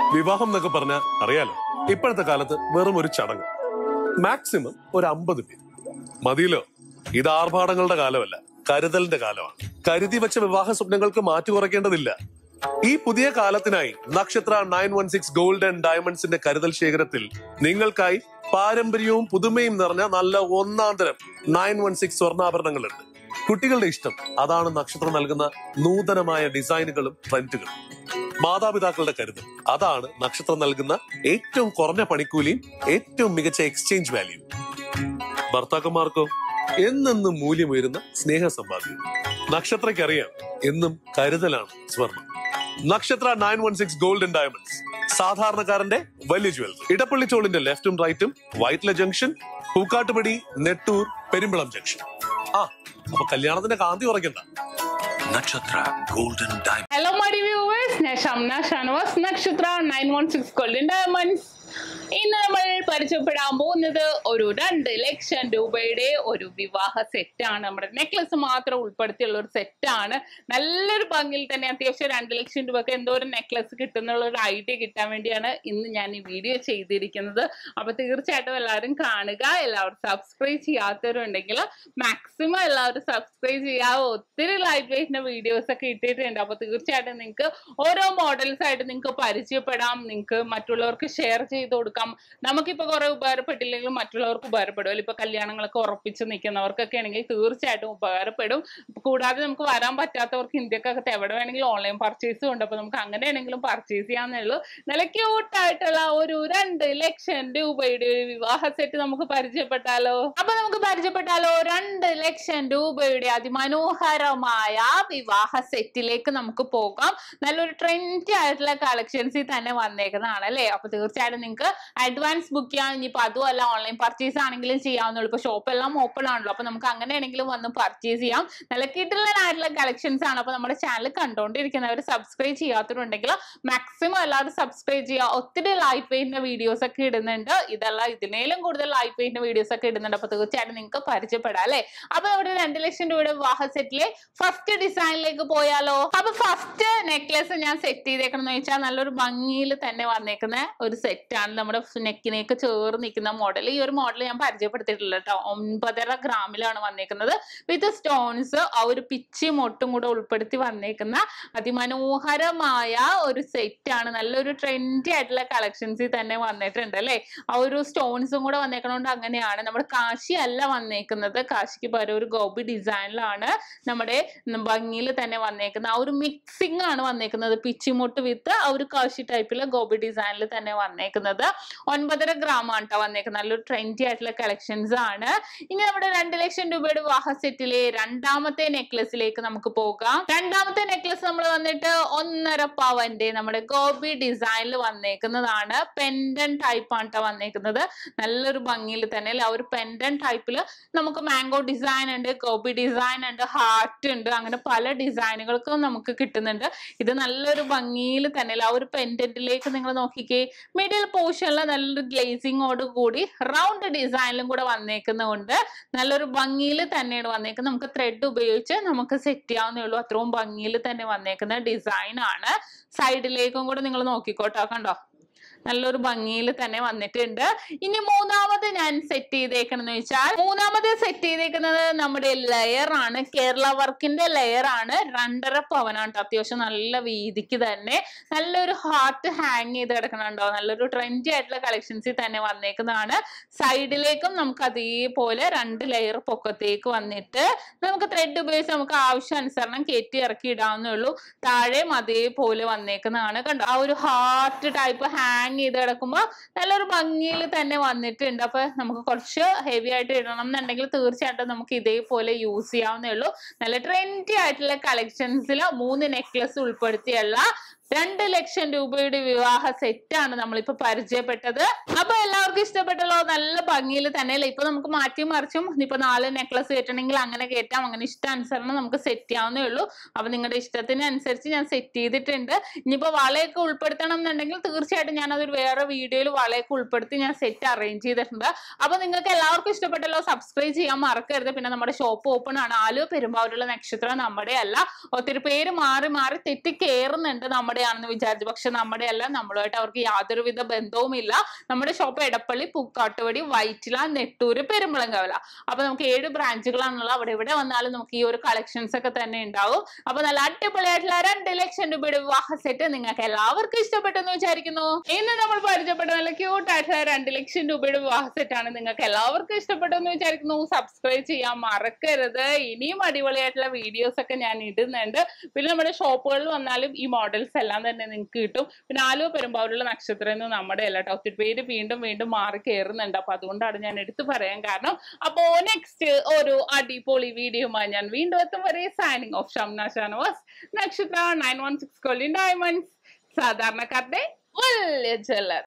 വിവാഹം എന്നൊക്കെ പറഞ്ഞാൽ അറിയാലോ ഇപ്പോഴത്തെ കാലത്ത് വെറും ഒരു ചടങ്ങ് മാക്സിമം ഒരു അമ്പത് പേര് മതിയല്ലോ ഇത് ആർഭാടങ്ങളുടെ കാലമല്ല കരുതലിന്റെ കാലമാണ് കരുതി വെച്ച വിവാഹ സ്വപ്നങ്ങൾക്ക് മാറ്റി കുറയ്ക്കേണ്ടതില്ല ഈ പുതിയ കാലത്തിനായി Nakshatra nine one six gold and ഡയമണ്ട്സിന്റെ കരുതൽ ശേഖരത്തിൽ നിങ്ങൾക്കായി പാരമ്പര്യവും പുതുമയും നിറഞ്ഞ നല്ല ഒന്നാം തരം നയൻ വൺ സിക്സ് സ്വർണ്ണാഭരണങ്ങളുണ്ട് കുട്ടികളുടെ ഇഷ്ടം അതാണ് നക്ഷത്രം നൽകുന്ന നൂതനമായ ഡിസൈനുകളും ട്രെൻഡുകളും മാതാപിതാക്കളുടെ കരുതൽ അതാണ് നക്ഷത്രം നൽകുന്ന ഏറ്റവും കുറഞ്ഞ പണിക്കൂലിയും ഏറ്റവും മികച്ച എക്സ്ചേഞ്ച് വാല്യൂ ഭർത്താക്കന്മാർക്കോ എന്നെന്നും മൂല്യമുയരുന്ന സ്നേഹ സമ്പാദ്യം നക്ഷത്രയ്ക്കറിയാം എന്നും കരുതലാണ് സ്വർണം Nakshatra nine one six gold and diamonds സാധാരണക്കാരന്റെ വലിയ ജ്വല്ലറി ഇടപ്പള്ളി ചോളിന്റെ ലെഫ്റ്റും റൈറ്റും വൈറ്റ്ല ജംഗ്ഷൻ പൂക്കാട്ടുപടി നെട്ടൂർ പെരുമ്പളം ജംഗ്ഷൻ ആ അപ്പൊ കല്യാണത്തിന്റെ കാന്തി ഉറക്കണ്ട Nakshatra Golden Diamond. Hello my viewers ഞാൻ Shamna Shanavas Nakshatra nine one six golden diamonds ഇന്ന് നമ്മൾ പരിചയപ്പെടാൻ പോകുന്നത് ഒരു രണ്ട് ലക്ഷം രൂപയുടെ ഒരു വിവാഹ സെറ്റാണ് നമ്മുടെ നെക്ലസ് മാത്രം ഉൾപ്പെടുത്തിയുള്ള ഒരു സെറ്റാണ് നല്ലൊരു ഭംഗിയിൽ തന്നെ അത്യാവശ്യം രണ്ട് ലക്ഷം രൂപക്ക് എന്തോ ഒരു നെക്ലസ് കിട്ടുന്നുള്ള ഒരു ഐഡിയ കിട്ടാൻ വേണ്ടിയാണ് ഇന്ന് ഞാൻ ഈ വീഡിയോ ചെയ്തിരിക്കുന്നത് അപ്പൊ തീർച്ചയായിട്ടും എല്ലാവരും കാണുക എല്ലാവരും സബ്സ്ക്രൈബ് ചെയ്യാത്തവരുണ്ടെങ്കിൽ മാക്സിമം എല്ലാവരും സബ്സ്ക്രൈബ് ചെയ്യാവോ ഒത്തിരി ലൈറ്റ് വെയിറ്റിന്റെ വീഡിയോസ് ഒക്കെ ഇട്ടിട്ടുണ്ട് അപ്പൊ തീർച്ചയായിട്ടും നിങ്ങൾക്ക് ഓരോ മോഡൽസ് ആയിട്ട് നിങ്ങൾക്ക് പരിചയപ്പെടാം നിങ്ങൾക്ക് മറ്റുള്ളവർക്ക് ഷെയർ ചെയ്ത് കൊടുക്കാം നമുക്കിപ്പോ കുറെ ഉപകാരപ്പെട്ടില്ലെങ്കിലും മറ്റുള്ളവർക്ക് ഉപകാരപ്പെടുമല്ലോ ഇപ്പൊ കല്യാണങ്ങളൊക്കെ ഉറപ്പിച്ച് നിൽക്കുന്നവർക്കൊക്കെ ആണെങ്കിൽ തീർച്ചയായിട്ടും ഉപകാരപ്പെടും കൂടാതെ നമുക്ക് വരാൻ പറ്റാത്തവർക്ക് ഇന്ത്യക്കകത്ത് എവിടെ വേണമെങ്കിലും ഓൺലൈൻ പർച്ചേസും ഉണ്ട് അപ്പൊ നമുക്ക് അങ്ങനെയാണെങ്കിലും പർച്ചേസ് ചെയ്യാന്നേ ഉള്ളൂ നല്ല ക്യൂട്ടായിട്ടുള്ള ഒരു രണ്ട് ലക്ഷം രൂപയുടെ ഒരു വിവാഹ സെറ്റ് നമുക്ക് പരിചയപ്പെട്ടാലോ അപ്പൊ നമുക്ക് പരിചയപ്പെട്ടാലോ രണ്ട് ലക്ഷം രൂപയുടെ അതിമനോഹരമായ വിവാഹ സെറ്റിലേക്ക് നമുക്ക് പോകാം നല്ലൊരു ട്രെൻഡി ആയിട്ടുള്ള കളക്ഷൻസിൽ തന്നെ വന്നേക്കുന്നതാണ് അല്ലേ അപ്പൊ തീർച്ചയായിട്ടും നിങ്ങൾക്ക് അഡ്വാൻസ് ബുക്ക് ചെയ്യാൻ ഇനിയിപ്പോ അതുമല്ല ഓൺലൈൻ പർച്ചേസ് ആണെങ്കിലും ചെയ്യാവുന്നുള്ളൂ ഇപ്പൊ ഷോപ്പ് എല്ലാം ഓപ്പൺ ആണല്ലോ അപ്പൊ നമുക്ക് അങ്ങനെയാണെങ്കിലും വന്ന് പർച്ചേസ് ചെയ്യാം നല്ല കിട്ടുന്നതായിട്ടുള്ള കളക്ഷൻസ് ആണ് അപ്പൊ നമ്മുടെ ചാനൽ കണ്ടുകൊണ്ടിരിക്കുന്നവർ സബ്സ്ക്രൈബ് ചെയ്യാത്തവരുണ്ടെങ്കിൽ മാക്സിമം എല്ലാവരും സബ്സ്ക്രൈബ് ചെയ്യുക ഒത്തിരി ലൈറ്റ് വെയിറ്റിന്റെ വീഡിയോസ് ഒക്കെ ഇടുന്നുണ്ട് ഇതല്ല ഇതിനേലും കൂടുതൽ ലൈറ്റ് വെയിറ്റിന്റെ വീഡിയോസ് ഒക്കെ ഇടുന്നുണ്ട് അപ്പൊ തീർച്ചയായിട്ടും നിങ്ങൾക്ക് പരിചയപ്പെടാം അല്ലേ അപ്പൊ നമ്മുടെ രണ്ട് ലക്ഷം രൂപയുടെ വിവാഹ സെറ്റിലെ ഫസ്റ്റ് ഡിസൈനിലേക്ക് പോയാലോ അപ്പൊ ഫസ്റ്റ് നെക്ലസ് ഞാൻ സെറ്റ് ചെയ്തേക്കണം വെച്ചാൽ നല്ലൊരു ഭംഗിയിൽ തന്നെ വന്നേക്കുന്ന ഒരു സെറ്റാണ് നമ്മുടെ നെക്കിനേക്ക് ചേർന്ന് നിൽക്കുന്ന മോഡൽ ഈ ഒരു മോഡൽ ഞാൻ പരിചയപ്പെടുത്തിയിട്ടില്ല കേട്ടോ ഒൻപതര ഗ്രാമിലാണ് വന്നേക്കുന്നത് വിത്ത് സ്റ്റോൺസ് ആ ഒരു പിച്ചി മൊട്ടും കൂടെ ഉൾപ്പെടുത്തി വന്നേക്കുന്ന അതിമനോഹരമായ ഒരു സെറ്റ് ആണ് നല്ലൊരു ട്രെൻഡി ആയിട്ടുള്ള കളക്ഷൻസിൽ തന്നെ വന്നിട്ടുണ്ട് അല്ലേ ആ ഒരു സ്റ്റോൺസും കൂടെ വന്നേക്കണോണ്ട് അങ്ങനെയാണ് നമ്മുടെ കാശി അല്ല വന്നേക്കുന്നത് കാശിക്ക് പകരം ഒരു ഗോപി ഡിസൈനിലാണ് നമ്മുടെ ഭംഗിയിൽ തന്നെ വന്നേക്കുന്ന ആ ഒരു മിക്സിംഗ് ആണ് വന്നേക്കുന്നത് പിച്ചിമുട്ട് വിത്ത് ആ ഒരു കാശി ടൈപ്പിലെ ഗോപി ഡിസൈനിൽ തന്നെ വന്നേക്കുന്നത് ഒൻപതര ഗ്രാം ആണ് കേട്ടോ വന്നേക്കുന്നത് നല്ലൊരു ട്രെൻഡി ആയിട്ടുള്ള കളക്ഷൻസ് ആണ് ഇനി നമ്മുടെ രണ്ട് ലക്ഷം രൂപയുടെ വിവാഹ സെറ്റിലെ രണ്ടാമത്തെ നെക്ലസിലേക്ക് നമുക്ക് പോകാം രണ്ടാമത്തെ നെക്ലസ് നമ്മൾ വന്നിട്ട് ഒന്നര പവന്റെ നമ്മുടെ ഗോപി ഡിസൈനിൽ വന്നേക്കുന്നതാണ് പെൻഡൻ ടൈപ്പ് ആണ് ട്ടോ വന്നേക്കുന്നത് നല്ലൊരു ഭംഗിയിൽ തന്നെ അല്ലെ ആ ഒരു പെൻഡൻ ടൈപ്പിൽ നമുക്ക് മാംഗോ ഡിസൈൻ ഉണ്ട് ഗോപി ഡിസൈൻ ഉണ്ട് ഹാർട്ട് ഉണ്ട് അങ്ങനെ പല ഡിസൈനുകൾക്കും നമുക്ക് കിട്ടുന്നുണ്ട് ഇത് നല്ലൊരു ഭംഗിയിൽ തന്നെ അല്ലേ ആ ഒരു പെൻഡന്റിലേക്ക് നിങ്ങൾ നോക്കിക്കേ മിഡിൽ പോർഷനിൽ നല്ലൊരു ഗ്ലേസിങ്ങോട് കൂടി റൗണ്ട് ഡിസൈനിലും കൂടെ വന്നേക്കുന്നതുകൊണ്ട് നല്ലൊരു ഭംഗിയിൽ തന്നെയാണ് വന്നേക്കുന്നത് നമുക്ക് ത്രെഡ് ഉപയോഗിച്ച് നമുക്ക് സെറ്റ് ചെയ്യാവുന്നേ ഉള്ളൂ അത്രയും ഭംഗിയിൽ തന്നെ വന്നേക്കുന്ന ഡിസൈൻ ആണ് സൈഡിലേക്കും കൂടെ നിങ്ങൾ നോക്കിക്കോട്ടോ കണ്ടോ നല്ലൊരു ഭംഗിയിൽ തന്നെ വന്നിട്ടുണ്ട് ഇനി മൂന്നാമത് ഞാൻ സെറ്റ് ചെയ്തേക്കണെന്ന് വെച്ചാൽ മൂന്നാമത് സെറ്റ് ചെയ്തേക്കുന്നത് നമ്മുടെ ലെയർ ആണ് കേരള വർക്കിന്റെ ലെയർ ആണ് രണ്ടര പവനാണ് ട്ടോ. അത്യാവശ്യം നല്ല വീതിക്ക് തന്നെ നല്ലൊരു ഹാർട്ട് ഹാങ് ചെയ്ത് കിടക്കണുണ്ടോ നല്ലൊരു ട്രെൻഡി ആയിട്ടുള്ള കളക്ഷൻസിൽ തന്നെ വന്നേക്കുന്നതാണ് സൈഡിലേക്കും നമുക്ക് അതേപോലെ രണ്ട് ലെയർ പൊക്കത്തേക്ക് വന്നിട്ട് നമുക്ക് ത്രെഡ് ഉപയോഗിച്ച് നമുക്ക് ആവശ്യാനുസരണം കയറ്റി ഇറക്കി ഇടാവുന്നേ ഉള്ളൂ താഴെയും അതേപോലെ വന്നേക്കുന്നതാണ് കണ്ടോ ആ ഒരു ഹാർട്ട് ടൈപ്പ് ഹാങ് ചെയ്ത് കിടക്കുമ്പോൾ നല്ലൊരു ഭംഗിയിൽ തന്നെ വന്നിട്ടുണ്ട് അപ്പൊ നമുക്ക് കുറച്ച് ഹെവി ആയിട്ട് ഇടണം എന്നുണ്ടെങ്കിൽ തീർച്ചയായിട്ടും നമുക്ക് ഇതേപോലെ യൂസ് ചെയ്യാവുന്നേ ഉള്ളൂ നല്ല ട്രെൻഡി ആയിട്ടുള്ള കളക്ഷൻസിൽ മൂന്ന് നെക്ലസ് ഉൾപ്പെടുത്തിയുള്ള രണ്ട് ലക്ഷം രൂപയുടെ വിവാഹ സെറ്റാണ് നമ്മളിപ്പോ പരിചയപ്പെട്ടത് അപ്പൊ എല്ലാവർക്കും ഇഷ്ടപ്പെട്ടല്ലോ നല്ല ഭംഗിയിൽ തന്നെ അല്ലേ ഇപ്പൊ നമുക്ക് മാറ്റി മറിച്ചും ഇപ്പൊ നാല് നെക്ലസ് കയറ്റണമെങ്കിൽ അങ്ങനെ കയറ്റാം അങ്ങനെ ഇഷ്ടാനുസരണം നമുക്ക് സെറ്റ് ചെയ്യാവുന്നേ ഉള്ളൂ അപ്പൊ നിങ്ങളുടെ ഇഷ്ടത്തിന് അനുസരിച്ച് ഞാൻ സെറ്റ് ചെയ്തിട്ടുണ്ട് ഇനിയിപ്പോ വളയൊക്കെ ഉൾപ്പെടുത്തണം എന്നുണ്ടെങ്കിൽ തീർച്ചയായിട്ടും ഞാൻ അതൊരു വേറെ വീഡിയോയിൽ വളയൊക്കെ ഉൾപ്പെടുത്തി ഞാൻ സെറ്റ് അറേഞ്ച് ചെയ്തിട്ടുണ്ട് അപ്പൊ നിങ്ങൾക്ക് എല്ലാവർക്കും ഇഷ്ടപ്പെട്ടല്ലോ സബ്സ്ക്രൈബ് ചെയ്യാൻ മറക്കരുത് പിന്നെ നമ്മുടെ ഷോപ്പ് ഓപ്പൺ ആണ് ആലുവ പെരുമ്പാവൂരുള്ള നക്ഷത്രം നമ്മുടെ അല്ല ഒത്തിരി പേര് മാറി മാറി തെറ്റി കയറുന്നുണ്ട് നമ്മുടെ ആണെന്ന് വിചാരിച്ചു പക്ഷെ നമ്മുടെ അല്ല നമ്മളുമായിട്ട് അവർക്ക് യാതൊരുവിധ ബന്ധവുമില്ല നമ്മുടെ ഷോപ്പ് എടപ്പള്ളി പൂക്കാട്ടുപടി വൈറ്റില നെട്ടൂര് പെരുമ്പളങ്കവല അപ്പൊ നമുക്ക് ഏഴ് ബ്രാഞ്ചുകളാണുള്ളത് അവിടെ ഇവിടെ വന്നാലും നമുക്ക് ഈ ഒരു കളക്ഷൻസ് ഒക്കെ തന്നെ ഉണ്ടാവും അപ്പൊ നല്ല അടിപൊളിയായിട്ടുള്ള രണ്ട് ലക്ഷം രൂപയുടെ വിവാഹ സെറ്റ് നിങ്ങൾക്ക് എല്ലാവർക്കും ഇഷ്ടപ്പെട്ടെന്ന് വിചാരിക്കുന്നു ഇന്ന് നമ്മൾ പരിചയപ്പെട്ട നല്ല ക്യൂട്ട് ആയിട്ടുള്ള രണ്ട് ലക്ഷം രൂപയുടെ വിവാഹ സെറ്റ് ആണ് നിങ്ങൾക്ക് എല്ലാവർക്കും ഇഷ്ടപ്പെട്ടെന്ന് വിചാരിക്കുന്നു സബ്സ്ക്രൈബ് ചെയ്യാൻ മറക്കരുത് ഇനിയും അടിപൊളിയായിട്ടുള്ള വീഡിയോസ് ഒക്കെ ഞാൻ ഇടുന്നുണ്ട് പിന്നെ നമ്മുടെ ഷോപ്പുകളിൽ വന്നാലും ഈ മോഡൽസ് എല്ലാം തന്നെ നിങ്ങൾക്ക് കിട്ടും പിന്നെ ആലുവ പെരുമ്പാവൂരുള്ള നക്ഷത്രം എന്ന് നമ്മുടെ അല്ല കേട്ടോ ഒത്തിരി പേര് വീണ്ടും വീണ്ടും മാറി കയറുന്നുണ്ട് അപ്പൊ അതുകൊണ്ടാണ് ഞാൻ എടുത്തു പറയാൻ കാരണം അപ്പോ നെക്സ്റ്റ് ഒരു അടിപൊളി വീഡിയോയുമായി ഞാൻ വീണ്ടും എത്തും വരെ signing off Shamna Shanavas Nakshatra nine one six കൊല്ലി ഡയമണ്ട്സ് സാധാരണക്കാരുടെ വലിയ ചെല്ലർ